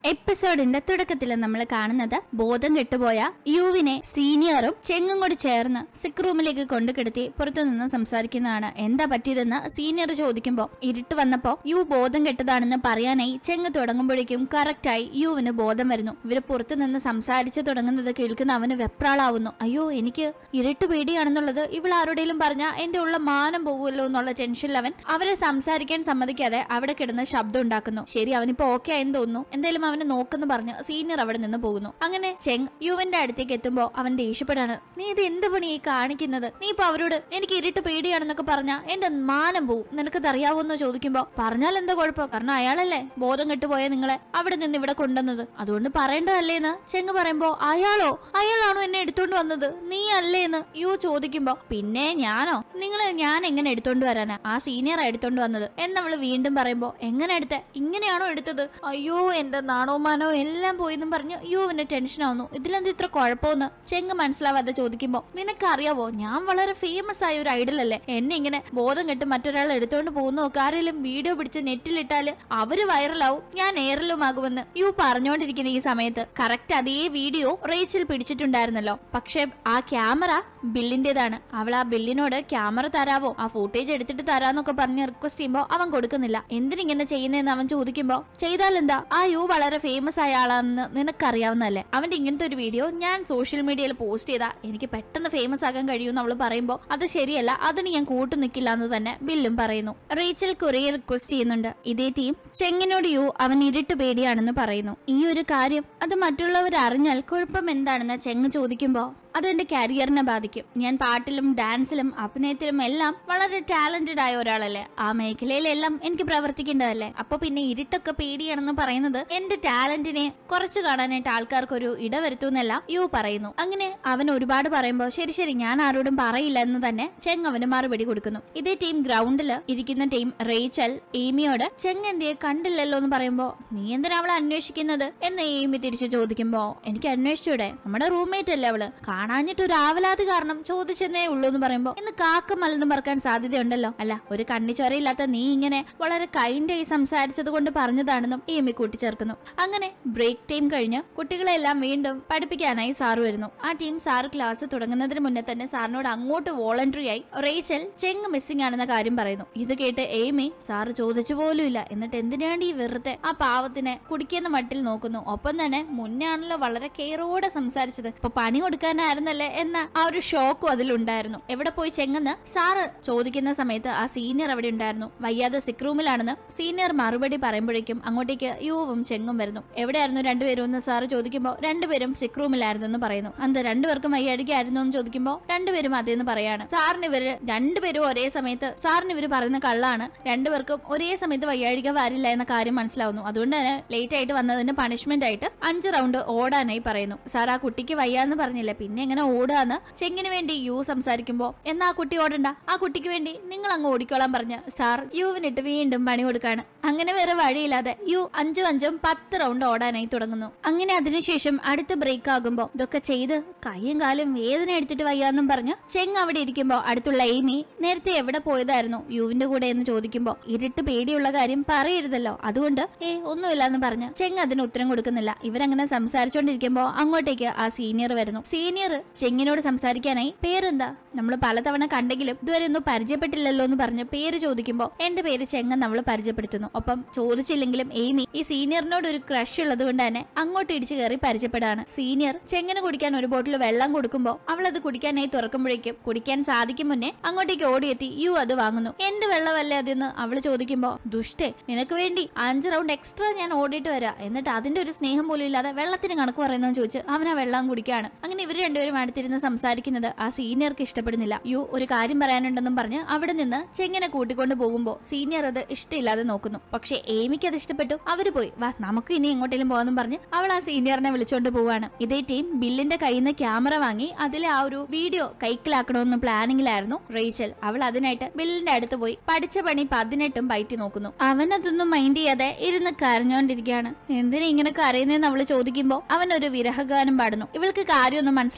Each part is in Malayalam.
എപ്പിസോഡിന്റെ തുടക്കത്തിൽ നമ്മൾ കാണുന്നത് ബോധം കെട്ടുപോയ യുവിനെ സീനിയറും ചെങ്ങും കൂടി ചേർന്ന് സിക്ക് റൂമിലേക്ക് കൊണ്ടുകിടത്തി പുറത്തുനിന്ന് സംസാരിക്കുന്നതാണ് എന്താ പറ്റിയതെന്ന് സീനിയർ ചോദിക്കുമ്പോ ഇരുട്ട് വന്നപ്പോ യു ബോധം കെട്ടതാണെന്ന് പറയാനായി ചെങ്ങ് തുടങ്ങുമ്പോഴേക്കും കറക്റ്റായി യുവിന് ബോധം വരുന്നു ഇവര് പുറത്തുനിന്ന് സംസാരിച്ചു തുടങ്ങുന്നത് കേൾക്കുന്ന അവന് വെപ്രാളാവുന്നു അയ്യോ എനിക്ക് ഇരുട്ട് പേടിയാണെന്നുള്ളത് ഇവൾ ആരുടെയും പറഞ്ഞ എന്റെ ഉള്ള മാനം പോകുമല്ലോ എന്നുള്ള ടെൻഷനിൽ അവൻ അവരെ സംസാരിക്കാൻ സമ്മതിക്കാതെ അവിടെ കിടന്ന് ശബ്ദം ഉണ്ടാക്കുന്നു ശരി അവനിപ്പോ ഓക്കെ ആയെന്ന് തോന്നുന്നു എന്തായാലും അവനെ നോക്കുന്നു പറഞ്ഞ് സീനിയർ അവിടെ നിന്ന് പോകുന്നു അങ്ങനെ ചെങ് യുവന്റെ അടുത്തേക്ക് എത്തുമ്പോ അവൻ ദേഷ്യപ്പെടാണ് നീ ഇത് എന്ത് പണി ഈ കാണിക്കുന്നത് നീ ഇപ്പൊ അവരോട് എനിക്ക് ഇരുട്ട് പേടിയാണെന്നൊക്കെ പറഞ്ഞ എന്റെ മാനം പോവും നിനക്കത് അറിയാവോന്ന് ചോദിക്കുമ്പോ പറഞ്ഞാൽ എന്താ കുഴപ്പം കാരണം അയാളല്ലേ ബോധം കെട്ടുപോയ നിങ്ങളെ അവിടെ നിന്ന് ഇവിടെ കൊണ്ടുവന്നത് അതുകൊണ്ട് പറയേണ്ടതല്ലേന്ന് ചെങ് പറയുമ്പോ അയാളോ അയാളാണോ എന്നെ എടുത്തോണ്ട് വന്നത് നീ അല്ലേന്ന് യു ചോദിക്കുമ്പോ പിന്നെ ഞാനോ നിങ്ങള് ഞാൻ എങ്ങനെ എടുത്തോണ്ട് വരാനാ ആ സീനിയർ എടുത്തോണ്ട് വന്നത് എന്നവള് വീണ്ടും പറയുമ്പോ എങ്ങനെ എടുത്തേ ഇങ്ങനെയാണോ എടുത്തത് അയ്യോ എന്റെ നാണോ മാനോ എല്ലാം പോയെന്നും പറഞ്ഞ് യുവിന് ടെൻഷൻ ആവുന്നു ഇതിലെന്ത് ഇത്ര കുഴപ്പമെന്ന് ചെങ്ങ് മനസ്സിലാവാതെ ചോദിക്കുമ്പോ നിനക്കറിയാവോ ഞാൻ വളരെ ഫേമസ് ആയ ഒരു ഐഡൽ അല്ലേ എന്നെ ഇങ്ങനെ ബോധം കെട്ട് മറ്റൊരാൾ എടുത്തോണ്ട് പോകുന്നു ആരെങ്കിലും വീഡിയോ പിടിച്ച് നെറ്റിലിട്ടാല് അവര് വൈറലാവും ഞാൻ എയറിലുമാകുമെന്ന് യു പറഞ്ഞുകൊണ്ടിരിക്കുന്ന ഈ സമയത്ത് കറക്റ്റ് അതേ വീഡിയോ റേച്ചിൽ പിടിച്ചിട്ടുണ്ടായിരുന്നല്ലോ പക്ഷെ ആ ക്യാമറ ബില്ലിന്റേതാണ് അവൾ ആ ബില്ലിനോട് ക്യാമറ തരാവോ ആ ഫൂട്ടേജ് എടുത്തിട്ട് തരാന്നൊക്കെ പറഞ്ഞ് റിക്വസ്റ്റ് ചെയ്യുമ്പോ അവൻ കൊടുക്കുന്നില്ല എന്തിനിങ്ങനെ ചെയ്യുന്നതെന്ന് അവൻ ചോദിക്കുമ്പോ ചെയ്താൽ എന്താ ആ യു വളരെ ഫേമസ് ആയ ആളാണെന്ന് നിനക്കറിയാവുന്നതല്ലേ അവന്റെ ഇങ്ങനത്തെ ഒരു വീഡിയോ ഞാൻ സോഷ്യൽ മീഡിയയിൽ പോസ്റ്റ് ചെയ്താ എനിക്ക് പെട്ടെന്ന് ഫേമസ് ആകാൻ കഴിയുമെന്ന് അവള് പറയുമ്പോ അത് ശരിയല്ല അതിന് ഞാൻ കൂട്ടു നിൽക്കില്ല എന്ന് തന്നെ ബില്ലും പറയുന്നു റേച്ചൽ കുറേ റിക്വസ്റ്റ് ചെയ്യുന്നുണ്ട് ഇതേ ടീം ചെങ്ങിനോട് യു അവൻ ഇരുട്ട് പേടിയാണെന്ന് പറയുന്നു ഈ ഒരു കാര്യം അത് മറ്റുള്ളവർ അറിഞ്ഞാൽ കുഴപ്പം എന്താണെന്ന് ചെങ്ങ് ചോദിക്കുമ്പോ അത് എന്റെ കരിയറിനെ ബാധിക്കും ഞാൻ പാട്ടിലും ഡാൻസിലും അഭിനയത്തിലും എല്ലാം വളരെ ടാലന്റഡ് ആയ ഒരാളല്ലേ ആ മേഖലയിലെല്ലാം എനിക്ക് പ്രവർത്തിക്കേണ്ടതല്ലേ അപ്പൊ പിന്നെ ഇരുട്ടൊക്കെ പേടിയാണെന്ന് പറയുന്നത് എന്റെ ടാലന്റിനെ കുറച്ചു കാണാനായിട്ട് ആൾക്കാർക്ക് ഒരു ഇടവരുത്തുന്നല്ല യു പറയുന്നു അങ്ങനെ അവൻ ഒരുപാട് പറയുമ്പോ ശരി ശരി ഞാൻ ആരോടും പറയില്ല എന്ന് തന്നെ ചെങ് അവന് മറുപടി കൊടുക്കുന്നു ഇതേ ടീം ഗ്രൗണ്ടിൽ ഇരിക്കുന്ന ടീം റേച്ചൽ ഏമിയോട് ചെങ് എന്തിയെ കണ്ടില്ലല്ലോ എന്ന് പറയുമ്പോ നീ എന്തിനാ അവളെ അന്വേഷിക്കുന്നത് എന്ന് ഏമി തിരിച്ചു ചോദിക്കുമ്പോ എനിക്ക് അന്വേഷിച്ചൂടെ നമ്മുടെ റൂംമേറ്റ് അല്ലേ അവള് കാണാഞ്ഞിട്ട് ഒരു ആവലാതി കാരണം ചോദിച്ചെന്നേ ഉള്ളൂ എന്ന് പറയുമ്പോ ഇന്ന് കാക്ക മലന്ന് പറക്കാൻ സാധ്യതയുണ്ടല്ലോ അല്ല ഒരു കണ്ണിച്ചൊരയില്ലാത്ത നീ ഇങ്ങനെ വളരെ കൈൻഡായി സംസാരിച്ചത് കൊണ്ട് പറഞ്ഞതാണെന്നും ഏമി കൂട്ടിച്ചേർക്കുന്നു അങ്ങനെ ബ്രേക്ക് ടൈം കഴിഞ്ഞ് കുട്ടികളെല്ലാം വീണ്ടും പഠിപ്പിക്കാനായി സാറ് വരുന്നു ആ ടീം സാറ് ക്ലാസ് തുടങ്ങുന്നതിന് മുന്നേ തന്നെ സാറിനോട് അങ്ങോട്ട് വോളണ്ടറി ആയി റേച്ചൽ ചെങ് മിസ്സിംഗ് ആണെന്ന കാര്യം പറയുന്നു ഇത് കേട്ട് ഏമി സാറ് ചോദിച്ചു പോലുമില്ല എന്നിട്ട് എന്തിനാണ് ഈ വെറുതെ ആ പാവത്തിനെ കുടിക്കുന്ന മട്ടിൽ നോക്കുന്നു ഒപ്പം തന്നെ മുന്നേ ആണല്ലോ വളരെ കെയറോടെ സംസാരിച്ചത് ഇപ്പൊ പണി കൊടുക്കാനായിരുന്നല്ലേ എന്ന ആ ഒരു ഷോക്കും അതിലുണ്ടായിരുന്നു എവിടെ പോയി ചെങ്ങെന്ന് സാറ് ചോദിക്കുന്ന സമയത്ത് ആ സീനിയർ അവിടെ ഉണ്ടായിരുന്നു വയ്യാതെ സിക്ക് റൂമിലാണെന്ന് സീനിയർ മറുപടി പറയുമ്പോഴേക്കും അങ്ങോട്ടേക്ക് യുവും ചെങ്ങും വരുന്നു എവിടെയായിരുന്നു രണ്ടുപേരും എന്ന് സാറ് ചോദിക്കുമ്പോൾ രണ്ടുപേരും സിക്ക് റൂമിലായിരുന്നു എന്ന് പറയുന്നു അന്ത് രണ്ടുപേർക്കും വയ്യാടിക്കായിരുന്നു എന്ന് ചോദിക്കുമ്പോൾ രണ്ടുപേരും അതേന്ന് പറയാണ് സാറിന് ഇവര് രണ്ടുപേരും ഒരേ സമയത്ത് സാറിന് ഇവര് പറയുന്ന കള്ളാണ് രണ്ടുപേർക്കും ഒരേ സമയത്ത് വയ്യാഴിക വരില്ല എന്ന കാര്യം മനസ്സിലാവുന്നു അതുകൊണ്ട് തന്നെ ലേറ്റ് ആയിട്ട് വന്നതിന് പണിഷ്മെന്റ് ആയിട്ട് അഞ്ച് റൗണ്ട് ഓടാനായി പറയുന്നു സാർ ആ കുട്ടിക്ക് വയ്യാന്ന് പറഞ്ഞില്ല പിന്നെ എങ്ങനെ ഓടാന്ന് ചെങ്ങിന് വേണ്ടി യു സംസാരിക്കുമ്പോ എന്നാ ആ കുട്ടി ഓടണ്ട ആ കുട്ടിക്ക് വേണ്ടി നിങ്ങൾ അങ്ങ് ഓടിക്കോളാൻ പറഞ്ഞ് സാർ യുവിനിട്ട് വീണ്ടും പണി കൊടുക്കാണ് അങ്ങനെ വേറെ വഴിയില്ലാതെ യു അഞ്ചും അഞ്ചും പത്ത് റൗണ്ട് ഓടാനായി തുടങ്ങുന്നു അങ്ങനെ അതിനുശേഷം അടുത്ത ബ്രേക്ക് ആകുമ്പോ ഇതൊക്കെ ചെയ്ത് കൈയും കാലും വേദന എടുത്തിട്ട് വയ്യാന്നും പറഞ്ഞ് ചെങ് അവിടെ ഇരിക്കുമ്പോ അടുത്തുള്ള എയ്മി നേരത്തെ എവിടെ പോയതായിരുന്നു യുവിന്റെ കൂടെ എന്ന് ചോദിക്കുമ്പോ ഇരുട്ട് പേടിയുള്ള കാര്യം പറയരുതല്ലോ അതുകൊണ്ട് ഏ ഒന്നുമില്ല എന്ന് പറഞ്ഞ് ചെങ് അതിന് ഉത്തരം കൊടുക്കുന്നില്ല ഇവരങ്ങനെ സംസാരിച്ചോണ്ടിരിക്കുമ്പോ അങ്ങോട്ടേക്ക് ആ സീനിയർ വരുന്നു സീനിയർ ചെങ്ങിനോട് സംസാരിക്കാനായി പേരെന്താ നമ്മൾ പലതവണ കണ്ടെങ്കിലും ഇതുവരെ ഒന്നും പരിചയപ്പെട്ടില്ലല്ലോ എന്ന് പറഞ്ഞ് പേര് ചോദിക്കുമ്പോ എന്റെ പേര് ചെങ്ങൻ നമ്മൾ പരിചയപ്പെടുത്തുന്നു ഒപ്പം ചോദിച്ചില്ലെങ്കിലും എയ്മി ഈ സീനിയറിനോട് ഒരു ക്രഷ് ഉള്ളത് കൊണ്ട് തന്നെ അങ്ങോട്ട് ഇടിച്ചു കയറി പരിചയപ്പെടാണ് സീനിയർ ചെങ്ങന് കുടിക്കാൻ ഒരു ബോട്ടിൽ വെള്ളം കൊടുക്കുമ്പോ അവൾ അത് കുടിക്കാനായി തുറക്കുമ്പോഴേക്കും കുടിക്കാൻ സാധിക്കും മുന്നേ അങ്ങോട്ടേക്ക് ഓടിയെത്തി യു അത് വാങ്ങുന്നു എന്റെ വെള്ളമല്ലേ അതെന്ന് അവള് ചോദിക്കുമ്പോ ദുഷ്ടേ നിനക്ക് വേണ്ടി അഞ്ച് റൗണ്ട് എക്സ്ട്രാ ഞാൻ ഓടിയിട്ട് വരാം എന്നിട്ട് അതിന്റെ ഒരു സ്നേഹം പോലും ഇല്ലാതെ വെള്ളത്തിന് കണക്ക് പറയുന്നു ചോദിച്ച് അവൻ ആ വെള്ളം കുടിക്കാണ് അങ്ങനെ ഇവർ രണ്ടുപേരും അടുത്തിരുന്ന് സംസാരിക്കുന്നത് ആ സീനിയർക്ക് ഇഷ്ടപ്പെടുന്നില്ല യു ഒരു കാര്യം പറയാനുണ്ടെന്നും പറഞ്ഞ് അവിടെ നിന്ന് ചെങ്ങനെ കൂട്ടിക്കൊണ്ട് പോകുമ്പോ സീനിയർ അത് ഇഷ്ടമില്ലാതെ നോക്കുന്നു പക്ഷെ ഏമിക്ക് അത് ഇഷ്ടപ്പെട്ടു അവര് പോയി വാ നമുക്ക് ഇനി എങ്ങോട്ടേലും പോകാന്നും പറഞ്ഞ് അവൾ ആ സീനിയറിനെ വിളിച്ചോണ്ട് പോവാണ് ഇതേ ടീം ബില്ലിന്റെ കയ്യിൽ നിന്ന് ക്യാമറ വാങ്ങി അതിലെ ആ ഒരു വീഡിയോ കൈക്കലാക്കണമെന്ന് പ്ലാനിങ്ങിലായിരുന്നു റേച്ചൽ അവൾ അതിനായിട്ട് ബില്ലിന്റെ അടുത്ത് പോയി പഠിച്ച പണി പതിനെട്ടും പയറ്റി നോക്കുന്നു അവൻ അതൊന്നും മൈൻഡ് ചെയ്യാതെ ഇരുന്ന് കരഞ്ഞോണ്ടിരിക്കുകയാണ് എന്തിനാ ഇങ്ങനെ കരയുന്നതെന്ന് അവള് ചോദിക്കുമ്പോ അവൻ ഒരു വിരഹഗാനം പാടുന്നു ഇവൾക്ക് കാര്യമൊന്നും മനസ്സിലാവുന്നില്ല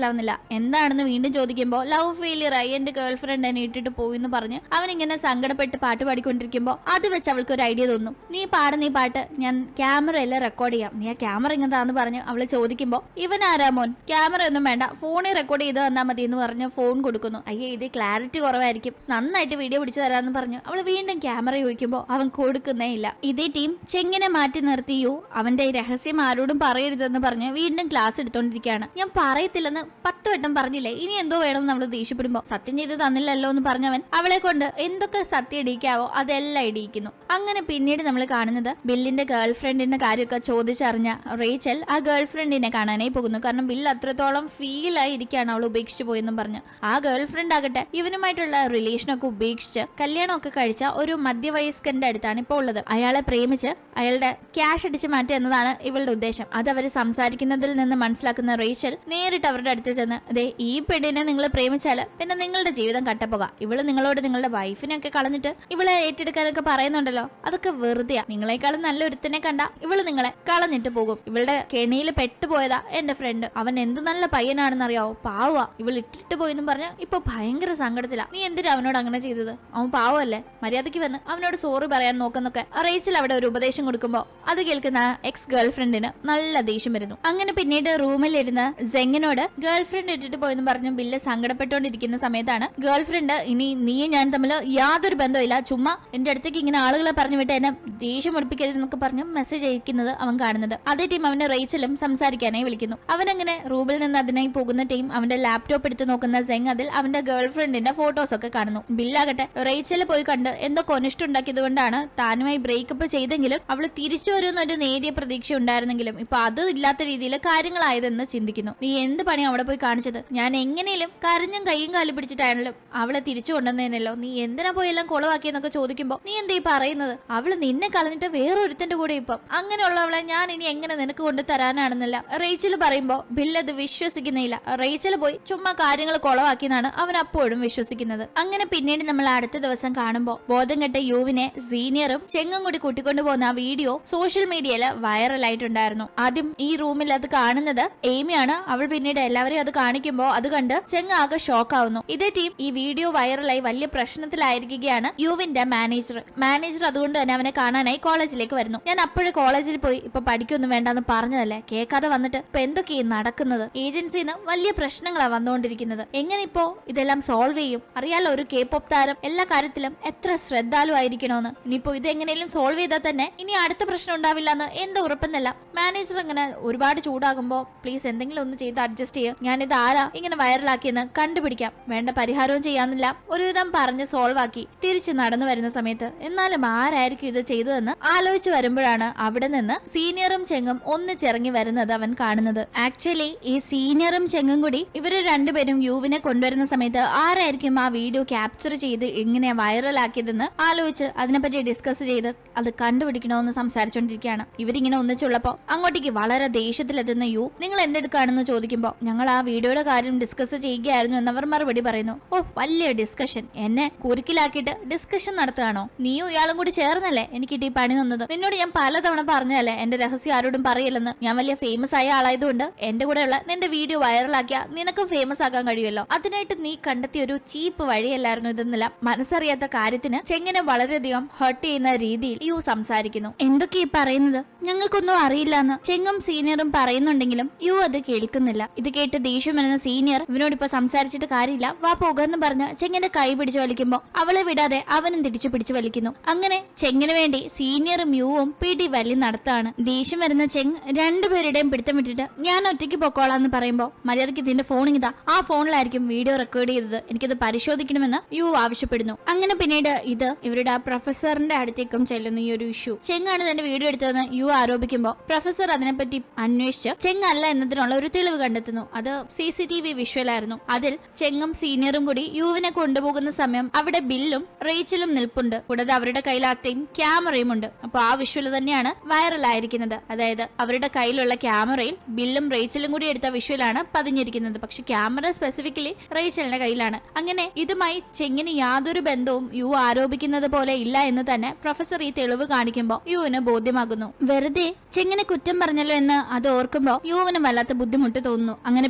മനസ്സിലാവുന്നില്ല എന്താണെന്ന് വീണ്ടും ചോദിക്കുമ്പോൾ ലവ് ഫെയിലിയർ ആയി എന്റെ ഗേൾ ഫ്രണ്ട് എന്നെ ഇട്ടിട്ട് പോയി എന്ന് പറഞ്ഞ് അവൻ ഇങ്ങനെ സങ്കടപ്പെട്ട് പാട്ട് പാടിക്കൊണ്ടിരിക്കുമ്പോൾ അത് വെച്ച് അവൾക്ക് ഒരു ഐഡിയ തോന്നും നീ പാടുന്ന ഈ പാട്ട് ഞാൻ ക്യാമറയിൽ റെക്കോർഡ് ചെയ്യാം നീ ആ ക്യാമറ ഇങ്ങനത്താന്ന് പറഞ്ഞ് അവള് ചോദിക്കുമ്പോൾ ഇവൻ ആരാ മോൻ ക്യാമറ ഒന്നും വേണ്ട ഫോണിൽ റെക്കോർഡ് ചെയ്ത് തന്നാൽ മതി എന്ന് പറഞ്ഞ് ഫോൺ കൊടുക്കുന്നു അയ്യേ ഇത് ക്ലാരിറ്റി കുറവായിരിക്കും നന്നായിട്ട് വീഡിയോ പിടിച്ചു തരാന്ന് പറഞ്ഞു അവൾ വീണ്ടും ക്യാമറ ചോദിക്കുമ്പോൾ അവൻ കൊടുക്കുന്നേ ഇല്ല ഇതേ ടീം ചെങ്ങിനെ മാറ്റി നിർത്തിയു അവന്റെ ഈ രഹസ്യം ആരോടും പറയരുതെന്ന് പറഞ്ഞ് വീണ്ടും ക്ലാസ് എടുത്തോണ്ടിരിക്കുകയാണ് ഞാൻ പറയത്തില്ലെന്ന് പത്ത് വട്ടം പറഞ്ഞില്ലേ ഇനി എന്തോ വേണമെന്ന് നമ്മൾ ദേഷ്യപ്പെടുമ്പോ സത്യം ചെയ്ത് തന്നില്ലല്ലോ എന്ന് പറഞ്ഞവൻ അവളെ കൊണ്ട് എന്തൊക്കെ സത്യം ഇടിക്കാവോ അതെല്ലാം ഇടിയിക്കുന്നു അങ്ങനെ പിന്നീട് നമ്മൾ കാണുന്നത് ബില്ലിന്റെ ഗേൾ ഫ്രണ്ടിന്റെ കാര്യമൊക്കെ ചോദിച്ചറിഞ്ഞ റേച്ചൽ ആ ഗേൾ ഫ്രണ്ടിനെ കാണാനായി പോകുന്നു കാരണം ബില്ല് അത്രത്തോളം ഫീൽ ആയി ഇരിക്കുകയാണ് അവൾ ഉപേക്ഷിച്ചു പോയെന്നും പറഞ്ഞു ആ ഗേൾ ഫ്രണ്ട് ആകട്ടെ ഇവനുമായിട്ടുള്ള റിലേഷനൊക്കെ ഉപേക്ഷിച്ച് കല്യാണമൊക്കെ കഴിച്ച ഒരു മധ്യവയസ്കന്റെ അടുത്താണ് ഇപ്പോൾ ഉള്ളത് അയാളെ പ്രേമിച്ച് അയാളുടെ ക്യാഷ് അടിച്ച് മാറ്റുക എന്നതാണ് ഇവളുടെ ഉദ്ദേശം അത് അവർ സംസാരിക്കുന്നതിൽ നിന്ന് മനസ്സിലാക്കുന്ന റേച്ചൽ നേരിട്ട് അവരുടെ അടുത്ത് ചെന്ന് അതെ ഈ പെണ്ണിനെ നിങ്ങൾ പ്രേമിച്ചാല് പിന്നെ നിങ്ങളുടെ ജീവിതം കട്ടപ്പോക ഇവള് നിങ്ങളോട് നിങ്ങളുടെ വൈഫിനൊക്കെ കളഞ്ഞിട്ട് ഇവളെ ഏറ്റെടുക്കാനൊക്കെ പറയുന്നുണ്ടല്ലോ അതൊക്കെ വെറുതെയാ നിങ്ങളെക്കാളും നല്ല ഒരുത്തനെ കണ്ട ഇവള് നിങ്ങളെ കളഞ്ഞിട്ട് പോകും ഇവളുടെ കെണിയിൽ പെട്ടുപോയതാ എന്റെ ഫ്രണ്ട് അവൻ എന്ത് നല്ല പയ്യനാണെന്ന് അറിയാവോ പാവാ ഇവൾ ഇട്ടിട്ട് പോയെന്നും പറഞ്ഞ് ഇപ്പൊ ഭയങ്കര സങ്കടത്തിലാ നീ എന്തിനാ അവനോട് അങ്ങനെ ചെയ്തത് അവൻ പാവല്ലേ മര്യാദയ്ക്ക് വന്ന് അവനോട് സോറി പറയാൻ നോക്കുന്നൊക്കെ റേച്ചൽ അവിടെ ഒരു ഉപദേശം കൊടുക്കുമ്പോ അത് കേൾക്കുന്ന എക്സ് ഗേൾ ഫ്രണ്ടിന് നല്ല ദേഷ്യം വരുന്നു അങ്ങനെ പിന്നീട് റൂമിലിരുന്ന് സെങ്ങിനോട് ഗേൾ ഫ്രണ്ട് ഇട്ടിട്ട് പോയെന്ന് പറഞ്ഞു ബില്ല് സങ്കടപ്പെട്ടുകൊണ്ടിരിക്കുന്ന സമയത്താണ് ഗേൾ ഫ്രണ്ട് ഇനി നീ ഞാൻ തമ്മിൽ യാതൊരു ബന്ധമില്ല ചുമ്മാ എന്റെ അടുത്തേക്ക് ഇങ്ങനെ ആളുകളെ പറഞ്ഞു വിട്ട് എന്നെ ദേഷ്യം ഒളിപ്പിക്കരുതെന്നൊക്കെ പറഞ്ഞ് മെസ്സേജ് അയക്കുന്നത് അവൻ കാണുന്നത് അതേ ടീം അവനെ റേച്ചലും സംസാരിക്കാനായി വിളിക്കുന്നു അവനങ്ങനെ റൂമിൽ നിന്ന് അതിനായി പോകുന്ന ടീം അവന്റെ ലാപ്ടോപ്പ് എടുത്ത് നോക്കുന്ന സെങ് അതിൽ അവന്റെ ഗേൾ ഫ്രണ്ടിന്റെ ഫോട്ടോസ് ഒക്കെ കാണുന്നു ബില്ലാകട്ടെ റേച്ചല് പോയി കണ്ട് എന്തോ കൊനിഷ്ടുണ്ടാക്കിയത് കൊണ്ടാണ് താനുമായി ബ്രേക്കപ്പ് ചെയ്തെങ്കിലും അവള് തിരിച്ചു വരുമെന്നൊരു നേരിയ പ്രതീക്ഷ ഉണ്ടായിരുന്നെങ്കിലും ഇപ്പൊ അത് ഇല്ലാത്ത രീതിയിൽ കാര്യങ്ങളായതെന്ന് ചിന്തിക്കുന്നു നീ എന്ത് പണി അവിടെ പോയി കാണിച്ചത് ഞാൻ എങ്ങനെയും കരഞ്ഞും കൈയും കാലും പിടിച്ചിട്ടാണല്ലോ അവളെ തിരിച്ചു കൊണ്ടുവന്നേനല്ലോ നീ എന്തിനാ പോയി എല്ലാം കുളവാക്കിയെന്നൊക്കെ ചോദിക്കുമ്പോ നീ എന്താ ഈ പറയുന്നത് അവള് നിന്നെ കളഞ്ഞിട്ട് വേറൊരുത്തന്റെ കൂടെ ഇപ്പം അങ്ങനെയുള്ളവളെ ഞാൻ ഇനി എങ്ങനെ നിനക്ക് കൊണ്ടു തരാനാണെന്നല്ല റേച്ചൽ പറയുമ്പോ ബിൽ അത് വിശ്വസിക്കുന്നില്ല റേച്ചൽ പോയി ചുമ്മാ കാര്യങ്ങൾ കുളവാക്കിയെന്നാണ് അവൻ അപ്പോഴും വിശ്വസിക്കുന്നത് അങ്ങനെ പിന്നീട് നമ്മൾ അടുത്ത ദിവസം കാണുമ്പോ ബോധം കെട്ട യുവിനെ സീനിയറും ചെങ്ങും കൂടി കൂട്ടിക്കൊണ്ടു പോകുന്ന ആ വീഡിയോ സോഷ്യൽ മീഡിയയിൽ വൈറലായിട്ടുണ്ടായിരുന്നു ആദ്യം ഈ റൂമിൽ അത് കാണുന്നത് എയ്മിയാണ് അവൾ പിന്നീട് എല്ലാവരെയും അത് കാണിക്കുമ്പോ അത് കണ്ട് ചെങ്ങ് ആകെ ഷോക്ക് ആവുന്നു ഇതേ ടീം ഈ വീഡിയോ വൈറലായി വലിയ പ്രശ്നത്തിലായിരിക്കുകയാണ് യുവിന്റെ മാനേജർ മാനേജർ അതുകൊണ്ട് തന്നെ അവനെ കാണാനായി കോളേജിലേക്ക് വരുന്നു ഞാൻ അപ്പോഴും കോളേജിൽ പോയി ഇപ്പൊ പഠിക്കൊന്നും വേണ്ടെന്ന് പറഞ്ഞതല്ലേ കേൾക്കാതെ വന്നിട്ട് ഇപ്പൊ എന്തൊക്കെയാ നടക്കുന്നത് ഏജൻസിന്ന് വലിയ പ്രശ്നങ്ങളാ വന്നുകൊണ്ടിരിക്കുന്നത് എങ്ങനെ ഇപ്പോ ഇതെല്ലാം സോൾവ് ചെയ്യും അറിയാലോ ഒരു കെ പോപ്പ് താരം എല്ലാ കാര്യത്തിലും എത്ര ശ്രദ്ധാലു ആയിരിക്കണോന്ന് ഇനിയിപ്പോ ഇത് എങ്ങനെയും സോൾവ് ചെയ്താൽ തന്നെ ഇനി അടുത്ത പ്രശ്നം ഉണ്ടാവില്ല എന്ന് എന്ത് ഉറപ്പെന്നല്ല മാനേജർ ഇങ്ങനെ ഒരുപാട് ചൂടാകുമ്പോ പ്ലീസ് എന്തെങ്കിലും ഒന്ന് ചെയ്ത് അഡ്ജസ്റ്റ് ചെയ്യുക ഞാനിത് ആരാ ഇങ്ങനെ വൈറലാക്കിയെന്ന് കണ്ടുപിടിക്കാം വേണ്ട പരിഹാരവും ചെയ്യാന്നില്ല ഒരുവിധം പറഞ്ഞ് സോൾവ് ആക്കി തിരിച്ച് നടന്നു വരുന്ന സമയത്ത് എന്നാലും ആരായിരിക്കും ഇത് ചെയ്തതെന്ന് ആലോചിച്ചു വരുമ്പോഴാണ് അവിടെ നിന്ന് സീനിയറും ചെങ്ങും ഒന്നിച്ചിറങ്ങി വരുന്നത് അവൻ കാണുന്നത് ആക്ച്വലി ഈ സീനിയറും ചെങ്ങും കൂടി ഇവര് രണ്ടുപേരും യുവിനെ കൊണ്ടുവരുന്ന സമയത്ത് ആരായിരിക്കും ആ വീഡിയോ ക്യാപ്ചർ ചെയ്ത് ഇങ്ങനെ വൈറലാക്കിയതെന്ന് ആലോചിച്ച് അതിനെപ്പറ്റി ഡിസ്കസ് ചെയ്ത് അത് കണ്ടുപിടിക്കണമെന്ന് സംസാരിച്ചുകൊണ്ടിരിക്കുകയാണ് ഇവരിങ്ങനെ ഒന്നിച്ചുള്ളപ്പോ അങ്ങോട്ടേക്ക് വളരെ ദേഷ്യത്തിലെത്തുന്ന യു നിങ്ങൾ എന്തെടുക്കാണെന്ന് ചോദിക്കുമ്പോ ഞങ്ങൾ ആ വീഡിയോയുടെ കാര്യം ഡിസ്കസ് ചെയ്യുകയായിരുന്നു എന്നവർ മറുപടി പറയുന്നു ഓ വലിയ ഡിസ്കഷൻ എന്നെ കുരുക്കിലാക്കിയിട്ട് ഡിസ്കഷൻ നടത്തുകയാണോ നീയും ഇയാളും കൂടി ചേർന്നല്ലേ എനിക്ക് ഈ പണി തന്നത് നിന്നോട് ഞാൻ പലതവണ പറഞ്ഞതല്ലേ എന്റെ രഹസ്യം ആരോടും പറയില്ലെന്ന് ഞാൻ വലിയ ഫേമസ് ആയ ആളായതുകൊണ്ട് എന്റെ കൂടെയുള്ള നിന്റെ വീഡിയോ വൈറലാക്കിയ നിനക്കും ഫേമസ് ആക്കാൻ കഴിയുമല്ലോ അതിനായിട്ട് നീ കണ്ടെത്തിയ ഒരു ചീപ്പ് വഴിയല്ലായിരുന്നു ഇതെന്നല്ല മനസ്സറിയാത്ത കാര്യത്തിന് ചെങ്ങനെ വളരെയധികം ഹർട്ട് ചെയ്യുന്ന രീതിയിൽ യു സംസാരിക്കുന്നു എന്തൊക്കെ ഈ പറയുന്നത് ഞങ്ങൾക്കൊന്നും അറിയില്ല എന്ന് ചെങ്ങും സീനിയറും പറയുന്നുണ്ടെങ്കിലും യു അത് കേൾക്കുന്നില്ല ഇത് കേട്ട് ദേഷ്യം വരുന്ന സീനിയർ ഇവനോട് ഇപ്പൊ സംസാരിച്ചിട്ട് കാര്യമില്ല വാ പോകാന്ന് പറഞ്ഞ് ചെങ്ങിന്റെ കൈ പിടിച്ചു വലിക്കുമ്പോ അവളെ വിടാതെ അവനും തിരിച്ചു പിടിച്ചു വലിക്കുന്നു അങ്ങനെ ചെങ്ങിന് വേണ്ടി സീനിയറും യുവും പിടി വലി നടത്താണ് ദേഷ്യം വരുന്ന ചെങ് രണ്ടുപേരുടെയും പിടുത്തം വിട്ടിട്ട് ഞാൻ ഒറ്റയ്ക്ക് പൊക്കോളാന്ന് പറയുമ്പോ മര്യാദയ്ക്ക് ഇതിന്റെ ഫോൺ ഇതാ ആ ഫോണിലായിരിക്കും വീഡിയോ റെക്കോർഡ് ചെയ്തത് എനിക്കിത് പരിശോധിക്കണമെന്ന് യു ആവശ്യപ്പെടുന്നു അങ്ങനെ പിന്നീട് ഇത് ഇവരുടെ ആ പ്രൊഫസറിന്റെ അടുത്തേക്കും ചെല്ലുന്ന ഈ ഒരു ഇഷ്യൂ ചെങ്ങാണ് തന്റെ വീഡിയോ എടുത്തതെന്ന് യു ആരോപിക്കുമ്പോൾ പ്രൊഫസർ അതിനെപ്പറ്റി അന്വേഷിച്ച് ചെങ് അല്ല എന്നതിനുള്ള ഒരു തെളിവ് കണ്ടെത്തുന്നു അത് സി സി ടി വി വിഷ്വലായിരുന്നു അതിൽ ചെങ്ങും സീനിയറും കൂടി യുവിനെ കൊണ്ടുപോകുന്ന സമയം അവിടെ ബില്ലും റേച്ചലും നിൽപ്പുണ്ട് കൂടാതെ അവരുടെ കയ്യിൽ അത്രയും ക്യാമറയും ഉണ്ട് അപ്പൊ ആ വിഷ്വൽ തന്നെയാണ് വൈറലായിരിക്കുന്നത് അതായത് അവരുടെ കയ്യിലുള്ള ക്യാമറയിൽ ബില്ലും റേച്ചലും കൂടി എടുത്ത വിഷ്വലാണ് പതിഞ്ഞിരിക്കുന്നത് പക്ഷെ ക്യാമറ സ്പെസിഫിക്കലി റേച്ചലിന്റെ കയ്യിലാണ് അങ്ങനെ ഇതുമായി ചെങ്ങിന് യാതൊരു ബന്ധവും യു ആരോപിക്കുന്നത് പോലെ ഇല്ല എന്ന് തന്നെ പ്രൊഫസർ ഈ തെളിവ് കാണിക്കുമ്പോൾ യുവിന് ബോധ്യമാകുന്നു വെറുതെ ചെങ്ങിനെ കുറ്റം പറഞ്ഞല്ലോ എന്ന് അത് ഓർക്കുമ്പോൾ യുവിന് വല്ലാത്ത ബുദ്ധിമുട്ട് തോന്നുന്നു അങ്ങനെ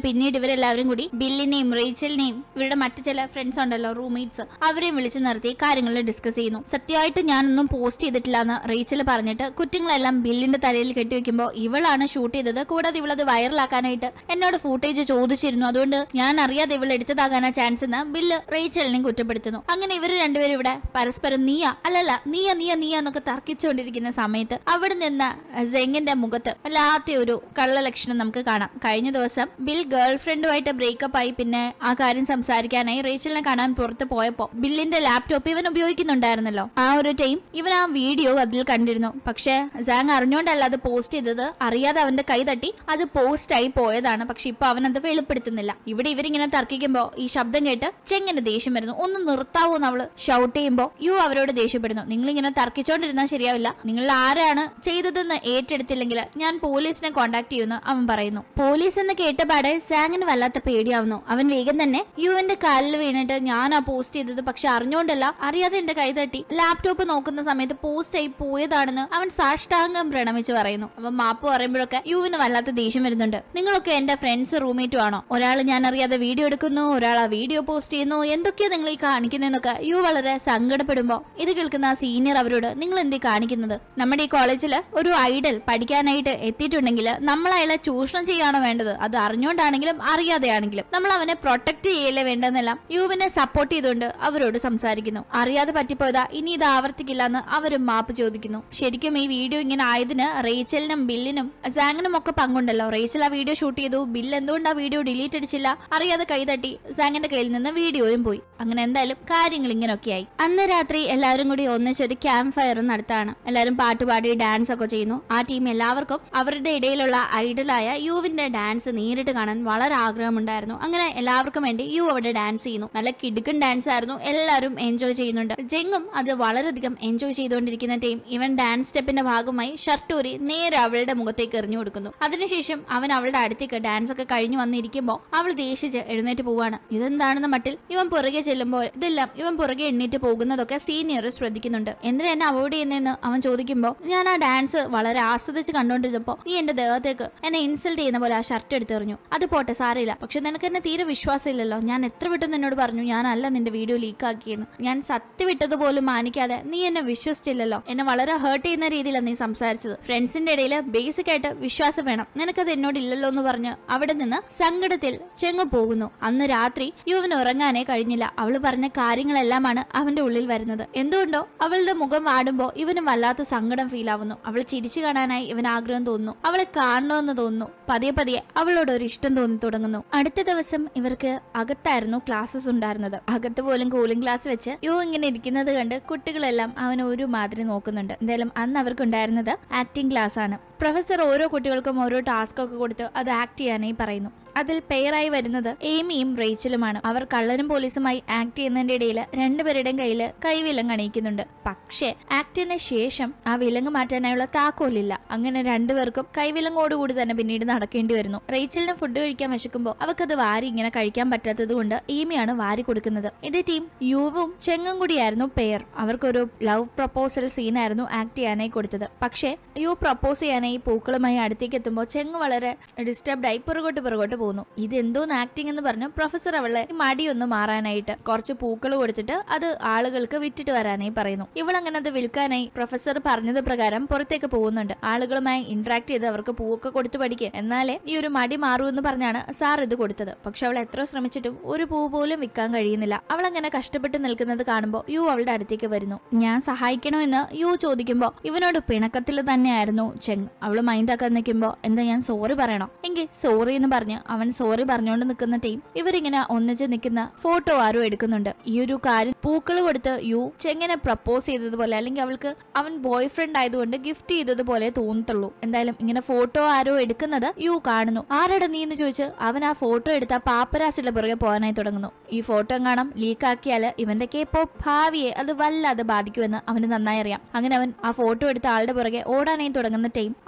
പിന്നീട് ഇവരെല്ലാവരും കൂടി ബില്ലിനെയും റേച്ചലിനെയും ഇവരുടെ മറ്റു ചില ഫ്രണ്ട്സ് ഉണ്ടല്ലോ റൂംമേറ്റ്സ് അവരെയും വിളിച്ചു നിർത്തി കാര്യങ്ങൾ ഡിസ്കസ് ചെയ്യുന്നു സത്യമായിട്ട് ഞാനൊന്നും പോസ്റ്റ് ചെയ്തിട്ടില്ല എന്ന് റേച്ചൽ പറഞ്ഞിട്ട് കുറ്റങ്ങളെല്ലാം ബില്ലിന്റെ തലയിൽ കെട്ടിവെക്കുമ്പോൾ ഇവളാണ് ഷൂട്ട് ചെയ്തത് കൂടാതെ ഇവളത് വൈറലാക്കാനായിട്ട് എന്നോട് ഫൂട്ടേജ് ചോദിച്ചിരുന്നു അതുകൊണ്ട് ഞാൻ അറിയാതെ ഇവൾ എടുത്തതാകാനാ ചാൻസ് എന്ന് ബില്ല് റേച്ചലിനെയും കുറ്റപ്പെടുത്തുന്നു അങ്ങനെ ഇവർ രണ്ടുപേരും ഇവിടെ പരസ്പരം നീയ അല്ലല്ല നീയ നീയ നീയ എന്നൊക്കെ തർക്കിച്ചുകൊണ്ടിരിക്കുന്ന സമയത്ത് അവിടെ നിന്ന് സെങ്ങിന്റെ മുഖത്ത് വല്ലാത്ത ഒരു കള്ള ലക്ഷണം നമുക്ക് കാണാം കഴിഞ്ഞ ദിവസം ബിൽ ഗേൾ ഫ്രണ്ടുമായിട്ട് ബ്രേക്കപ്പ് ആയി പിന്നെ ആ കാര്യം സംസാരിക്കാനായി റേച്ചലിനെ കാണാൻ പുറത്ത് പോയപ്പോ ബില്ലിന്റെ ലാപ്ടോപ്പ് ഇവൻ ഉപയോഗിക്കുന്നുണ്ടായിരുന്നല്ലോ ആ ഒരു ടൈം ഇവൻ ആ വീഡിയോ അതിൽ കണ്ടിരുന്നു പക്ഷെ സാങ് അറിഞ്ഞോണ്ടല്ല അത് പോസ്റ്റ് ചെയ്തത് അറിയാതെ അവന്റെ കൈ തട്ടി അത് പോസ്റ്റ് ആയി പോയതാണ് പക്ഷെ ഇപ്പൊ അവൻ അത് വെളിപ്പെടുത്തുന്നില്ല ഇവിടെ ഇവരിങ്ങനെ തർക്കിക്കുമ്പോ ഈ ശബ്ദം കേട്ട് ചെങ്ങനെ ദേഷ്യം വരുന്നു ഒന്ന് നിർത്താവോ എന്ന് അവള് ഷൗട്ട് ചെയ്യുമ്പോ യു അവരോട് ദേഷ്യപ്പെടുന്നു നിങ്ങൾ ഇങ്ങനെ തർക്കിച്ചോണ്ടിരുന്നാൽ ശരിയാവില്ല നിങ്ങൾ ആരാണ് ചെയ്തതെന്ന് ഏറ്റെടുത്തില്ലെങ്കിൽ ഞാൻ പോലീസിനെ കോണ്ടാക്ട് ചെയ്യുന്നു അവൻ പറയുന്നു പോലീസ് എന്ന് കേട്ടപാടെ സാങ്ങിന് വല്ലാത്ത പേടിയാവുന്നു അവൻ വേഗം തന്നെ യുവിന്റെ കാലിൽ വീണിട്ട് ഞാൻ ആ പോസ്റ്റ് ചെയ്തത് പക്ഷെ അറിഞ്ഞോണ്ടല്ല അറിയാതെ എന്റെ കൈ തട്ടി ലാപ്ടോപ്പ് നോക്കുന്ന സമയത്ത് പോസ്റ്റ് ആയി പോയതാണെന്ന് അവൻ സാഷ്ടാംഗം പ്രണമിച്ച് പറയുന്നു അവൻ മാപ്പ് പറയുമ്പോഴൊക്കെ യുവിന് വല്ലാത്ത ദേഷ്യം വരുന്നുണ്ട് നിങ്ങളൊക്കെ എന്റെ ഫ്രണ്ട്സ് റൂംമേറ്റും ആണോ ഒരാൾ ഞാൻ അറിയാതെ വീഡിയോ എടുക്കുന്നു ഒരാൾ ആ വീഡിയോ പോസ്റ്റ് ചെയ്യുന്നു എന്തൊക്കെയാ നിങ്ങൾ ഈ കാണിക്കുന്നതെന്നൊക്കെ യു വളരെ സങ്കടപ്പെടുമ്പോ ഇത് കേൾക്കുന്ന ആ സീനിയർ അവരോട് നിങ്ങൾ എന്തേ കാണിക്കുന്നത് നമ്മുടെ ഈ കോളേജിൽ ഒരു ഐഡൽ പഠിക്കാനായിട്ട് എത്തിയിട്ടുണ്ടെങ്കിൽ നമ്മൾ അയാളെ ചൂഷണം ചെയ്യാണോ വേണ്ടത് അത് അറിഞ്ഞുകൊണ്ടാണെങ്കിലും അറിയാതെയാണെങ്കിലും നമ്മൾ അവനെ പ്രൊട്ടക്ട് ചെയ്യല്ലേ വേണ്ടെന്നെല്ലാം യുവിനെ സപ്പോർട്ട് ചെയ്തുകൊണ്ട് അവരോട് സംസാരിക്കുന്നു അറിയാതെ പറ്റിപ്പോയതാ ഇനി ഇത് ആവർത്തിക്കില്ല എന്ന് അവരും മാപ്പ് ചോദിക്കുന്നു ശരിക്കും ഈ വീഡിയോ ഇങ്ങനെ ആയതിന് റേച്ചലിനും ബില്ലിനും സാങ്ങിനും ഒക്കെ പങ്കുണ്ടല്ലോ റേച്ചൽ ആ വീഡിയോ ഷൂട്ട് ചെയ്തു ബിൽ എന്തുകൊണ്ട് ആ വീഡിയോ ഡിലീറ്റ് അടിച്ചില്ല അറിയാതെ കൈതട്ടി സാങ്ങിന്റെ കയ്യിൽ നിന്ന് വീഡിയോയും പോയി അങ്ങനെ എന്തായാലും കാര്യങ്ങൾ ഇങ്ങനെയൊക്കെയായി അന്ന് രാത്രി എല്ലാവരും കൂടി ഒന്നിച്ചൊരു ക്യാമ്പ് ഫയർ നടത്താണ് എല്ലാവരും പാട്ടുപാടി ഡാൻസ് ഒക്കെ ചെയ്യുന്നു ആ ടീം എല്ലാവർക്കും അവരുടെ ഇടയിലുള്ള ഐഡലായ യുവിന്റെ ഡാൻസ് നേരിട്ട് കാണാൻ വളരെ ആഗ്രഹമുണ്ടായിരുന്നു അങ്ങനെ എല്ലാവർക്കും വേണ്ടി യു അവിടെ ഡാൻസ് ചെയ്യുന്നു നല്ല കിടുക്കൻ ഡാൻസ് ആയിരുന്നു എല്ലാവരും എൻജോയ് ചെയ്യുന്നുണ്ട് ജെങ്ങും അത് വളരെയധികം എൻജോയ് ചെയ്തുകൊണ്ടിരിക്കുന്ന ടീം ഇവൻ ഡാൻസ് സ്റ്റെപ്പിന്റെ ഭാഗമായി ഷർട്ടൂരി നേരെ അവളുടെ മുഖത്തേക്ക് എറിഞ്ഞു കൊടുക്കുന്നു അതിനുശേഷം അവൻ അവളുടെ അടുത്തേക്ക് ഡാൻസ് ഒക്കെ കഴിഞ്ഞു വന്നിരിക്കുമ്പോൾ അവൾ ദേഷിച്ച് എഴുന്നേറ്റ് പോവാണ് ഇതെന്താണെന്ന് മട്ടിൽ ഇവൻ പുറകെ ചെല്ലുമ്പോൾ ഇതെല്ലാം ഇവൻ പുറകെ എണ്ണീറ്റ് പോകുന്നതൊക്കെ സീനിയർ ശ്രദ്ധിക്കുന്നുണ്ട് എന്തിനാ എന്നെ അവോയ്ഡ് ചെയ്യുന്നതെന്ന് അവൻ ചോദിക്കുമ്പോൾ ഞാൻ ആ ഡാൻസ് വളരെ ആസ്വദിച്ച് കണ്ടോണ്ടിരുന്നപ്പോ നീ എന്റെ ദേഹത്തേക്ക് എന്നെ ഇൻസൾട്ട് ചെയ്യുന്ന പോലെ ആ ഷർട്ട് എടുത്തെറിഞ്ഞു അത് പോട്ടെ സാറിയില്ല പക്ഷെ നിനക്ക് എന്നെ തീരെ വിശ്വാസമില്ലല്ലോ ഞാൻ എത്ര വിട്ടും നിന്നോട് പറഞ്ഞു ഞാനല്ല നിന്റെ വീഡിയോ ലീക്ക് ആക്കിയെന്ന് ഞാൻ സത്യം വിട്ടത് പോലും മാനിക്കാതെ നീ എന്നെ വിശ്വസിച്ചില്ലല്ലോ എന്നെ വളരെ ഹേർട്ട് ചെയ്യുന്ന രീതിയിലാണ് നീ സംസാരിച്ചത് ഫ്രണ്ട്സിന്റെ ഇടയിൽ ബേസിക് ആയിട്ട് വിശ്വാസം വേണം നിനക്കത് എന്നോട് ഇല്ലല്ലോ എന്ന് പറഞ്ഞ് അവിടെ നിന്ന് സങ്കടത്തിൽ ചെങ്ങു പോകുന്നു അന്ന് രാത്രി യുവന് ഉറങ്ങാനേ കഴിഞ്ഞില്ല അവള് പറഞ്ഞ കാര്യങ്ങളെല്ലാമാണ് അവന്റെ ഉള്ളിൽ വരുന്നത് എന്തുകൊണ്ടോ അവളുടെ മുഖം വാടുമ്പോ ഇവന് വല്ലാത്ത സങ്കടം ഫീൽ ആവുന്നു അവൾ ചിരിച്ചു കാണാനായി ഇവൻ ആഗ്രഹം തോന്നുന്നു അവളെ കാണണമെന്ന് തോന്നുന്നു പതിയെ പതിയെ അവളോട് ഒരു ഇഷ്ടം തോന്നി തുടങ്ങുന്നു അടുത്ത ദിവസം ഇവർക്ക് അകത്തായിരുന്നു ക്ലാസ്സസ് ഉണ്ടായിരുന്നത് അകത്ത് പോലും കൂളിംഗ് ക്ലാസ് വെച്ച് യോ ഇങ്ങനെ ഇരിക്കുന്നത് കണ്ട് കുട്ടികളെല്ലാം അവനെ ഒരു മാതിരി നോക്കുന്നുണ്ട് എന്തായാലും അന്ന് അവർക്കുണ്ടായിരുന്നത് ആക്ടിംഗ് ക്ലാസ് ആണ് പ്രൊഫസർ ഓരോ കുട്ടികൾക്കും ഓരോ ടാസ്ക് ഒക്കെ കൊടുത്ത് അത് ആക്ട് ചെയ്യാനായി പറയുന്നു അതിൽ പെയറായി വരുന്നത് ഏമിയും റേച്ചലുമാണ് അവർ കള്ളനും പോലീസുമായി ആക്ട് ചെയ്യുന്നതിന്റെ ഇടയിൽ രണ്ടുപേരുടെയും കയ്യിൽ കൈവിലങ്ങ് അണിയിക്കുന്നുണ്ട് പക്ഷേ ആക്ടിന് ശേഷം ആ വിലങ്ങ് മാറ്റാനായുള്ള താക്കോലില്ല അങ്ങനെ രണ്ടുപേർക്കും കൈവിലങ്ങോടുകൂടി തന്നെ പിന്നീട് നടക്കേണ്ടി വരുന്നു റേച്ചലിന് ഫുഡ് കഴിക്കാൻ വിശക്കുമ്പോൾ അവക്കത് വാരി ഇങ്ങനെ കഴിക്കാൻ പറ്റാത്തത് കൊണ്ട് ഏമിയാണ് വാരി കൊടുക്കുന്നത് ഇതേ ടീം യുവും ചെങ്ങും കൂടിയായിരുന്നു പെയർ അവർക്കൊരു ലവ് പ്രപ്പോസൽ സീനായിരുന്നു ആക്ട് ചെയ്യാനായി കൊടുത്തത് പക്ഷേ യു പ്രപ്പോസ് ചെയ്യാനായി പൂക്കളുമായി അടുത്തേക്ക് എത്തുമ്പോൾ ചെങ്ങ് വളരെ ഡിസ്റ്റർബ്ഡ് ആയി പുറകോട്ട് പുറകോട്ട് പോകുന്നു ഇത് എന്തോന്ന് ആക്ടിംഗ് എന്ന് പറഞ്ഞ് പ്രൊഫസർ അവളെ ഈ മടിയൊന്ന് മാറാനായിട്ട് കുറച്ച് പൂക്കൾ കൊടുത്തിട്ട് അത് ആളുകൾക്ക് വിറ്റിട്ട് വരാനായി പറയുന്നു ഇവളങ്ങനെ അത് വിൽക്കാനായി പ്രൊഫസർ പറഞ്ഞത് പ്രകാരം പുറത്തേക്ക് പോകുന്നുണ്ട് ആളുകളുമായി ഇന്ററാക്ട് ചെയ്ത് അവർക്ക് പൂവൊക്കെ കൊടുത്തു പഠിക്കുക എന്നാലേ ഈ ഒരു മടി മാറൂ എന്ന് പറഞ്ഞാണ് സാർ ഇത് കൊടുത്തത് പക്ഷെ അവൾ എത്ര ശ്രമിച്ചിട്ടും ഒരു പൂ പോലും വിൽക്കാൻ കഴിയുന്നില്ല അവൾ അങ്ങനെ കഷ്ടപ്പെട്ട് നിൽക്കുന്നത് കാണുമ്പോൾ യു അവളുടെ അടുത്തേക്ക് വരുന്നു ഞാൻ സഹായിക്കണമെന്ന് യു ചോദിക്കുമ്പോൾ ഇവനോട് പിണക്കത്തിൽ തന്നെയായിരുന്നു ചെങ് അവള് മൈൻഡാക്കാൻ നിൽക്കുമ്പോൾ എന്താ ഞാൻ സോറി പറയണോ എങ്കിൽ സോറി എന്ന് പറഞ്ഞ് അവൻ സോറി പറഞ്ഞുകൊണ്ട് നിൽക്കുന്ന ടീം ഇവരിങ്ങനെ ഒന്നിച്ച് നിൽക്കുന്ന ഫോട്ടോ ആരോ എടുക്കുന്നുണ്ട് ഈ ഒരു കാര്യം പൂക്കൾ കൊടുത്ത് യു ചെങ്ങനെ പ്രപ്പോസ് ചെയ്തതുപോലെ അല്ലെങ്കിൽ അവൾക്ക് അവൻ ബോയ് ഫ്രണ്ട് ആയതുകൊണ്ട് ഗിഫ്റ്റ് ചെയ്തതുപോലെ തോന്നത്തുള്ളൂ എന്തായാലും ഇങ്ങനെ ഫോട്ടോ ആരോ എടുക്കുന്നത് യു കാണുന്നു ആരാടാ നീ എന്ന് ചോദിച്ച് അവൻ ആ ഫോട്ടോ എടുത്ത പാപ്പരാസിയുടെ പുറകെ പോകാനായി തുടങ്ങുന്നു ഈ ഫോട്ടോ എങ്ങാണം ലീക്കാക്കിയാൽ ഇവന്റെ കേപ്പോ ഭാവിയെ അത് വല്ലാതെ ബാധിക്കുമെന്ന് അവന് നന്നായി അറിയാം അങ്ങനെ അവൻ ആ ഫോട്ടോ എടുത്ത ആളുടെ പുറകെ ഓടാനായി തുടങ്ങുന്ന ടൈം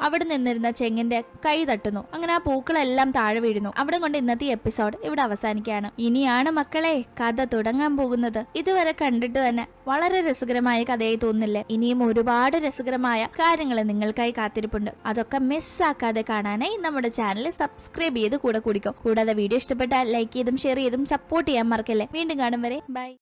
അവിടെ നിന്നിരുന്ന ചെങ്ങിന്റെ കൈ തട്ടുന്നു അങ്ങനെ ആ പൂക്കളെല്ലാം താഴെ വീഴുന്നു അവിടെ കൊണ്ട് ഇന്നത്തെ എപ്പിസോഡ് ഇവിടെ അവസാനിക്കുകയാണ് ഇനിയാണ് മക്കളെ കഥ തുടങ്ങാൻ പോകുന്നത് ഇതുവരെ കണ്ടിട്ട് തന്നെ വളരെ രസകരമായ കഥയായി തോന്നുന്നില്ലേ ഇനിയും ഒരുപാട് രസകരമായ കാര്യങ്ങൾ നിങ്ങൾക്കായി കാത്തിരിപ്പുണ്ട് അതൊക്കെ മിസ്സാക്കാതെ കാണാനായി നമ്മുടെ ചാനൽ സബ്സ്ക്രൈബ് ചെയ്ത് കൂടെ കുടിക്കും കൂടാതെ വീഡിയോ ഇഷ്ടപ്പെട്ടാൽ ലൈക്ക് ചെയ്തും ഷെയർ ചെയ്തും സപ്പോർട്ട് ചെയ്യാൻ മറക്കല്ലേ വീണ്ടും കാണും വരെ ബൈ